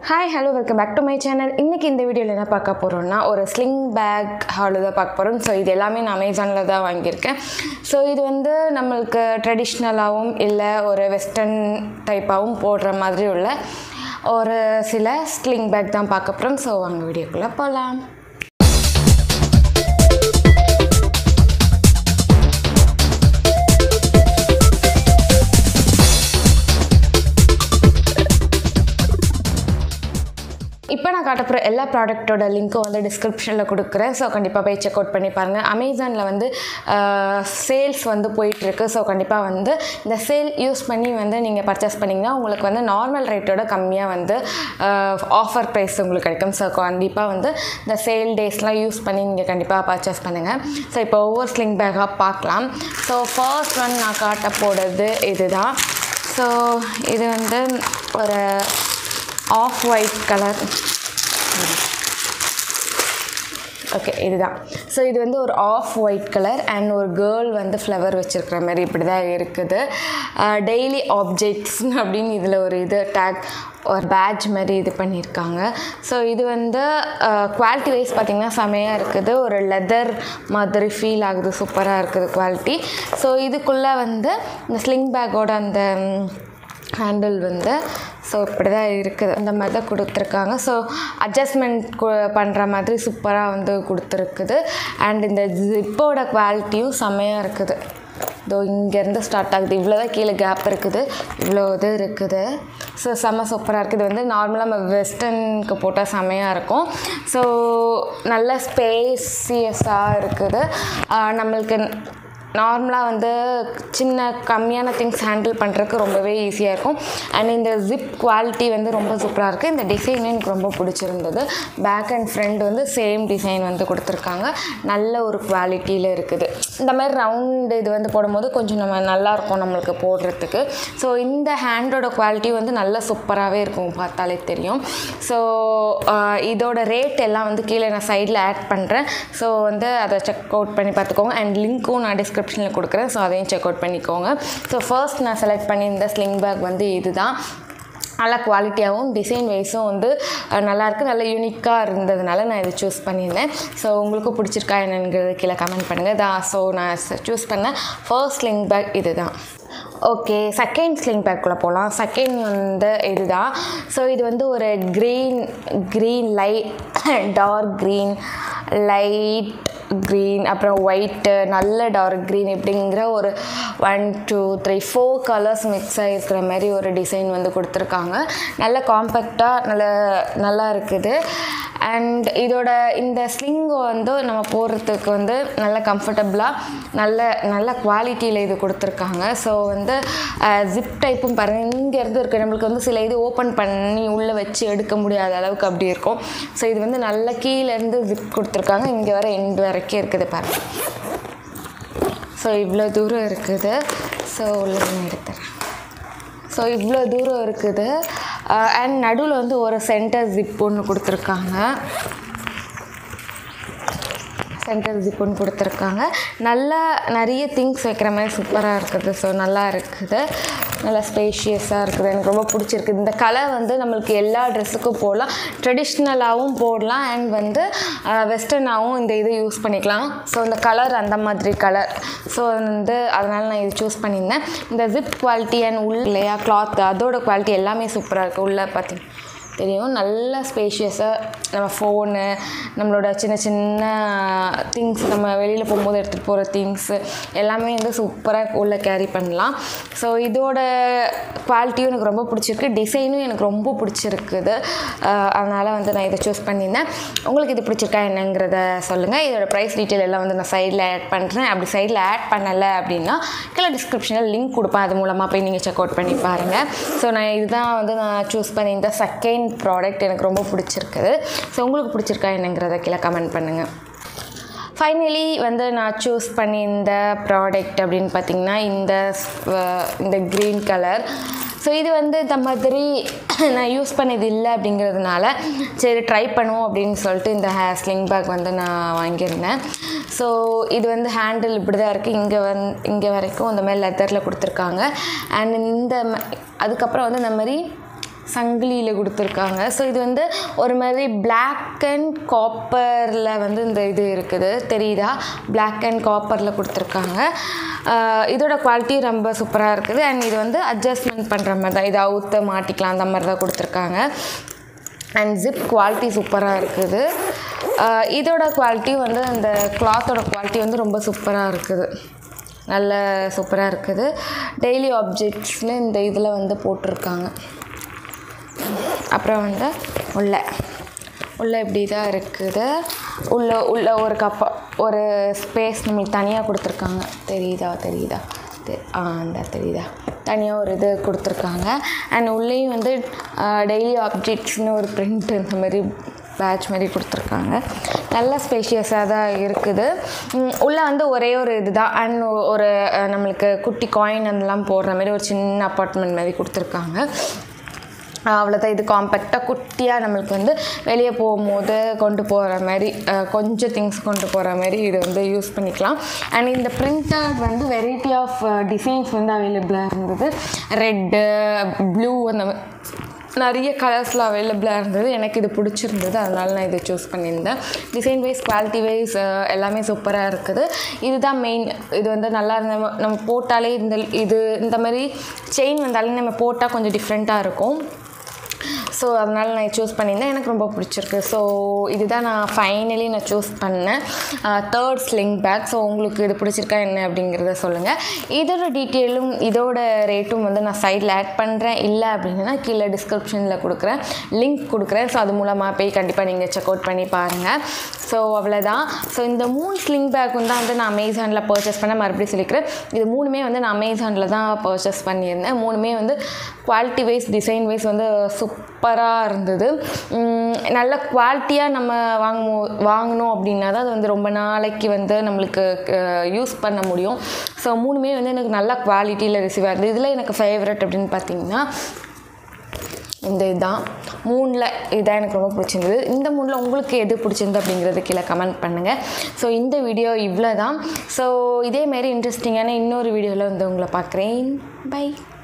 hi hello welcome back to my channel இன்றைக்கி இந்த வீடியோவில் என்ன பார்க்க போகிறோம்னா ஒரு ஸ்லிங் பேக் ஹாலு தான் பார்க்க போகிறோம் ஸோ இது எல்லாமே நான் அமேசானில் தான் வாங்கியிருக்கேன் ஸோ இது வந்து நம்மளுக்கு ட்ரெடிஷ்னலாகவும் இல்லை ஒரு வெஸ்டர்ன் டைப்பாகவும் போடுற மாதிரி உள்ள ஒரு சில ஸ்லிங் பேக் தான் பார்க்க போகிறோம் ஸோ வாங்க வீடியோக்குள்ளே போகலாம் இப்போ நான் காட்டப்போகிற எல்லா ப்ராடக்ட்டோட லிங்க்கும் வந்து டிஸ்கிரிப்ஷனில் கொடுக்குறேன் ஸோ கண்டிப்பாக போய் செக் அவுட் பண்ணி பாருங்கள் அமேசானில் வந்து சேல்ஸ் வந்து போயிட்டுருக்கு ஸோ கண்டிப்பாக வந்து இந்த சேல் யூஸ் பண்ணி வந்து நீங்கள் பர்ச்சேஸ் பண்ணிங்கன்னா உங்களுக்கு வந்து நார்மல் ரேட்டோட கம்மியாக வந்து ஆஃபர் ப்ரைஸ் உங்களுக்கு கிடைக்கும் ஸோ கண்டிப்பாக வந்து இந்த சேல் டேஸ்லாம் யூஸ் பண்ணி நீங்கள் கண்டிப்பாக பர்ச்சேஸ் பண்ணுங்கள் ஸோ இப்போ ஒவ்வொரு ஸ்லிங் பேக்காக பார்க்கலாம் ஸோ ஃபர்ஸ்ட் ஒன் நான் காட்ட போடுறது இதுதான் ஸோ இது வந்து ஒரு ஆஃப் ஒயிட் கலர் ஓகே இதுதான் ஸோ இது வந்து ஒரு ஆஃப் ஒயிட் கலர் அண்ட் ஒரு கேர்ள் வந்து ஃப்ளவர் வச்சுருக்கிற மாதிரி இப்படி தான் இருக்குது டெய்லி ஆப்ஜெக்ட்ஸ் அப்படின்னு இதில் ஒரு இது டேக் ஒரு பேட்ச் மாதிரி இது பண்ணியிருக்காங்க ஸோ இது வந்து குவாலிட்டி வைஸ் பார்த்திங்கன்னா செமையாக இருக்குது ஒரு லெதர் மாதிரி ஃபீல் ஆகுது சூப்பராக இருக்குது குவாலிட்டி ஸோ இதுக்குள்ளே வந்து இந்த ஸ்லிங் பேக்கோட அந்த ஹேண்டில் வந்து ஸோ இப்படி தான் இருக்குது இந்த மாதிரி தான் கொடுத்துருக்காங்க ஸோ அட்ஜஸ்ட்மெண்ட் பண்ணுற மாதிரி சூப்பராக வந்து கொடுத்துருக்குது அண்ட் இந்த ஜிப்போட குவாலிட்டியும் செம்மையாக இருக்குது இதோ இங்கேருந்து ஸ்டார்ட் ஆகுது இவ்வளோ தான் கீழே கேப் இருக்குது இவ்வளோ இது இருக்குது ஸோ செம்ம சூப்பராக இருக்குது இது வந்து நார்மலாக நம்ம வெஸ்டர்னுக்கு போட்டால் செம்மையாக இருக்கும் ஸோ நல்ல ஸ்பேசியஸாக இருக்குது நம்மளுக்கு நார்மலாக வந்து சின்ன கம்மியான திங்ஸ் ஹேண்டில் பண்ணுறதுக்கு ரொம்பவே ஈஸியாக இருக்கும் அண்ட் இந்த ஜிப் குவாலிட்டி வந்து ரொம்ப சூப்பராக இருக்குது இந்த டிசைன் எனக்கு ரொம்ப பிடிச்சிருந்தது பேக் அண்ட் ஃப்ரண்ட் வந்து சேம் டிசைன் வந்து கொடுத்துருக்காங்க நல்ல ஒரு குவாலிட்டியில் இருக்குது இந்த மாதிரி ரவுண்டு இது வந்து போடும்போது கொஞ்சம் நம்ம நல்லாயிருக்கும் நம்மளுக்கு போடுறதுக்கு ஸோ இந்த ஹேண்டோட குவாலிட்டி வந்து நல்ல சூப்பராகவே இருக்கும் பார்த்தாலே தெரியும் ஸோ இதோட ரேட் எல்லாம் வந்து கீழே நான் சைடில் ஆட் பண்ணுறேன் ஸோ வந்து அதை செக் அவுட் பண்ணி பார்த்துக்கோங்க அண்ட் லிங்க்கும் நான் டிஸ்கிரிப் டிஸ்கிரிப்ஷனில் கொடுக்குறேன் ஸோ அதையும் செக் அவுட் பண்ணிக்கோங்க ஸோ ஃபர்ஸ்ட் நான் செலக்ட் பண்ணியிருந்த ஸ்லிங் பேக் வந்து இதுதான் நல்லா குவாலிட்டியாகவும் டிசைன் வைஸும் வந்து நல்லாயிருக்கு நல்ல யூனிக்காக இருந்ததுனால நான் இதை சூஸ் பண்ணியிருந்தேன் ஸோ உங்களுக்கு பிடிச்சிருக்கா என்னங்கிறது கீழே கமெண்ட் பண்ணுங்கள் தான் ஸோ நான் சூஸ் பண்ண ஃபர்ஸ்ட் ஸ்லிங் பேக் இது தான் ஓகே செகண்ட் ஸ்லிங் பேக்குள்ளே போகலாம் செகண்ட் வந்து இதுதான் ஸோ இது வந்து ஒரு green green light dark green light green அப்புறம் ஒயிட்டு நல்ல டார்க் க்ரீன் இப்படிங்கிற ஒரு one two three four colours mix ஆகிருக்கிற மாதிரி ஒரு டிசைன் வந்து கொடுத்துருக்காங்க நல்ல காம்பேக்டாக நல்ல நல்லா இருக்குது அண்ட் இதோட இந்த ஸ்லிங் வந்து நம்ம போடுறதுக்கு வந்து நல்ல கம்ஃபர்டபுளாக நல்ல நல்ல குவாலிட்டியில் இது கொடுத்துருக்காங்க ஸோ வந்து ஜிப் டைப்பும் பாருங்கள் இங்கேருந்து இருக்குது நம்மளுக்கு வந்து சில இது ஓப்பன் பண்ணி உள்ளே வச்சு எடுக்க முடியாத அளவுக்கு அப்படி இருக்கும் ஸோ இது வந்து நல்ல கீழேருந்து ஜிப் கொடுத்துருக்காங்க இங்கே வர எண்டு வரைக்கும் இருக்குது பாருங்கள் ஸோ இவ்வளோ தூரம் இருக்குது ஸோ உள்ள எடுத்துறேன் ஸோ இவ்வளோ தூரம் இருக்குது அண்ட் நடுவில் வந்து ஒரு சென்டர் ஜிப் ஒன்று கொடுத்துருக்காங்க சென்டர் ஜிப் ஒன்று கொடுத்துருக்காங்க நல்லா நிறைய திங்ஸ் வைக்கிற மாதிரி சூப்பராக இருக்குது ஸோ நல்லா இருக்குது நல்லா ஸ்பேஷியஸாக இருக்குது எனக்கு ரொம்ப பிடிச்சிருக்கு இந்த கலர் வந்து நம்மளுக்கு எல்லா ட்ரெஸ்ஸுக்கும் போடலாம் ட்ரெடிஷ்னலாகவும் போடலாம் அண்ட் வந்து வெஸ்டர்னாகவும் இந்த இது யூஸ் பண்ணிக்கலாம் ஸோ இந்த கலர் அந்த மாதிரி கலர் ஸோ வந்து அதனால் நான் இது சூஸ் பண்ணியிருந்தேன் இந்த ஜிப் குவாலிட்டி அண்ட் உள்ள இல்லையா கிளாத் அதோட குவாலிட்டி எல்லாமே சூப்பராக இருக்குது உள்ளே பார்த்தீங்கன்னா தெரியும் நல்ல ஸ்பேஷியஸாக நம்ம ஃபோனு நம்மளோட சின்ன சின்ன திங்ஸ் நம்ம வெளியில் போகும்போது எடுத்துகிட்டு போகிற திங்ஸு எல்லாமே வந்து சூப்பராக உள்ளே கேரி பண்ணலாம் ஸோ இதோட குவாலிட்டியும் எனக்கு ரொம்ப பிடிச்சிருக்கு டிசைனும் எனக்கு ரொம்ப பிடிச்சிருக்குது அதனால் வந்து நான் இதை சூஸ் பண்ணியிருந்தேன் உங்களுக்கு இது பிடிச்சிருக்கா என்னங்கிறத சொல்லுங்கள் இதோட ப்ரைஸ் டீட்டெயில் எல்லாம் வந்து நான் சைடில் ஆட் பண்ணுறேன் அப்படி சைடில் ஆட் பண்ணலை அப்படின்னா கீழே டிஸ்கிரிப்ஷனில் லிங்க் கொடுப்பேன் அது மூலமாக போய் நீங்கள் செக் அவுட் பண்ணி பாருங்கள் ஸோ நான் இதுதான் வந்து நான் சூஸ் பண்ணியிருந்த செகண்ட் ப்ராடக்ட் எனக்கு ரொம்ப பிடிச்சிருக்குது ஸோ உங்களுக்கு பிடிச்சிருக்கா என்னங்கிறத கீழே கமெண்ட் பண்ணுங்கள் ஃபைனலி வந்து நான் சூஸ் பண்ணியிருந்த ப்ராடக்ட் அப்படின்னு பார்த்திங்கன்னா இந்த இந்த க்ரீன் கலர் ஸோ இது வந்து இந்த மாதிரி நான் யூஸ் பண்ணது இல்லை அப்படிங்கிறதுனால சரி ட்ரை பண்ணுவோம் அப்படின்னு சொல்லிட்டு இந்த ஹே ஸ்லிங் பேக் வந்து நான் வாங்கியிருந்தேன் ஸோ இது வந்து ஹேண்டில் இப்படி தான் இருக்குது இங்கே வந் இங்கே வரைக்கும் இந்த மாதிரி லெதரில் கொடுத்துருக்காங்க அண்ட் இந்த ம- அதுக்கப்புறம் வந்து இந்த மாதிரி சங்கிலியில் கொடுத்துருக்காங்க ஸோ இது வந்து ஒரு மாதிரி பிளாக் அண்ட் காப்பரில் வந்து இந்த இது இருக்குது தெரியுதா பிளாக் அண்ட் காப்பரில் கொடுத்துருக்காங்க ஆஹ் இதோட குவாலிட்டி ரொம்ப சூப்பராக இருக்குது அண்ட் இது வந்து அட்ஜஸ்ட்மெண்ட் பண்ணுற மாதிரி தான் இதை அவுத்த மாட்டிக்கலாம் அந்த மாதிரி தான் கொடுத்துருக்காங்க அண்ட் ஜிப் குவாலிட்டி சூப்பராக இருக்குது ஆஹ் இதோட குவாலிட்டி வந்து அந்த கிளாத்தோட குவாலிட்டி வந்து ரொம்ப சூப்பராக இருக்குது நல்ல சூப்பராக இருக்குது டெய்லி ஆப்ஜெக்ட்ஸ்னு இந்த இதில் வந்து போட்டிருக்காங்க அப்புறம் வந்து உள்ள உள்ள இப்படி தான் இருக்குது உள்ள உள்ள ஒரு கப்பா ஒரு ஸ்பேஸ் நம்மளுக்கு தனியாக கொடுத்துருக்காங்க தெரியுதா தெரியுதா தெ- ஆ அந்த தெரியுதா தனியாக ஒரு இது கொடுத்துருக்காங்க அண்ட் உள்ளேயும் வந்து டெய்லி ஆப்ஜெக்ட்ஸ்னு ஒரு பிரிண்ட் இந்த மாதிரி பேட்ச் மாதிரி கொடுத்துருக்காங்க நல்ல ஸ்பேஷியஸாக தான் இருக்குது உம், உள்ள வந்து ஒரே ஒரு இதுதான் அண்ட் ஒரு அஹ், நம்மளுக்கு குட்டி காயின் அதெல்லாம் போடுற மாதிரி ஒரு சின்ன அப்பார்ட்மெண்ட் மாதிரி கொடுத்துருக்காங்க அவ்வளோதான் இது காம்பேக்டாக குட்டியாக நம்மளுக்கு வந்து வெளியே போகும்போது கொண்டு போகிற மாதிரி அஹ், கொஞ்சம் திங்ஸ் கொண்டு போகிற மாதிரி இது வந்து யூஸ் பண்ணிக்கலாம் அண்ட் இந்த பிரிண்டட் வந்து வெரைட்டி ஆஃப் டிசைன்ஸ் வந்து அவைலபிளாக இருந்தது ரெட்டு ப்ளூ அந்த மா- நிறைய கலர்ஸில் அவைலபிளாக இருந்தது எனக்கு இது பிடிச்சிருந்தது அதனால நான் இதை சூஸ் பண்ணியிருந்தேன் டிசைன் வைஸ் குவாலிட்டி வைஸ் எல்லாமே சூப்பராக இருக்குது இதுதான் மெயின் இது வந்து நல்லா நம்ம நம்ம போட்டாலே இந்த இது இந்த மாதிரி செயின் வந்தாலே நம்ம போட்டால் கொஞ்சம் டிஃப்ரெண்ட்டாக இருக்கும் ஸோ அதனால் நான் சூஸ் பண்ணியிருந்தேன் எனக்கு ரொம்ப பிடிச்சிருக்கு ஸோ இதுதான் நான் ஃபைனலி நான் சூஸ் பண்ணேன் தேர்ட் ஸ்லிங் பேக் ஸோ உங்களுக்கு இது பிடிச்சிருக்கா என்ன அப்படிங்கிறத சொல்லுங்கள் இதோட டீட்டெயிலும் இதோட ரேட்டும் வந்து நான் சைடில் ஆட் பண்ணுறேன் இல்லை அப்படின்னா கீழே டிஸ்கிரிப்ஷனில் கொடுக்குறேன் லிங்க் கொடுக்குறேன் ஸோ அது மூலமாக போய் கண்டிப்பாக நீங்கள் செக் அவுட் பண்ணி பாருங்கள் ஸோ அவ்வளோதான் ஸோ இந்த மூணு ஸ்லிங் பேக்கும் தான் வந்து நான் அமேசானில் பர்ச்சேஸ் பண்ண மறுபடியும் சொல்லிக்கிறேன் இது மூணுமே வந்து நான் அமேசானில் தான் பர்ச்சேஸ் பண்ணியிருந்தேன் மூணுமே வந்து குவாலிட்டி வைஸ் டிசைன் வைஸ் வந்து சூப்பராக இருந்தது உம், நல்ல குவாலிட்டியாக நம்ம வாங்கும் வாங்கினோம் அப்படின்னா தான் அது வந்து ரொம்ப நாளைக்கு வந்து நம்மளுக்கு யூஸ் பண்ண முடியும் ஸோ மூணுமே வந்து எனக்கு நல்ல குவாலிட்டியில் ரிசீவ் ஆகுது இதில் எனக்கு ஃபேவரட் அப்படின்னு பார்த்தீங்கன்னா இந்த இதுதான் மூணில் இதான் எனக்கு ரொம்ப பிடிச்சிருந்தது இந்த மூணில் உங்களுக்கு எது பிடிச்சிருந்து அப்படிங்கிறது கீழே கமெண்ட் பண்ணுங்கள் ஸோ இந்த வீடியோ இவ்வளோ தான் ஸோ இதேமாரி இன்ட்ரெஸ்டிங்கான இன்னொரு வீடியோவில் வந்து உங்களை பார்க்குறேன் பை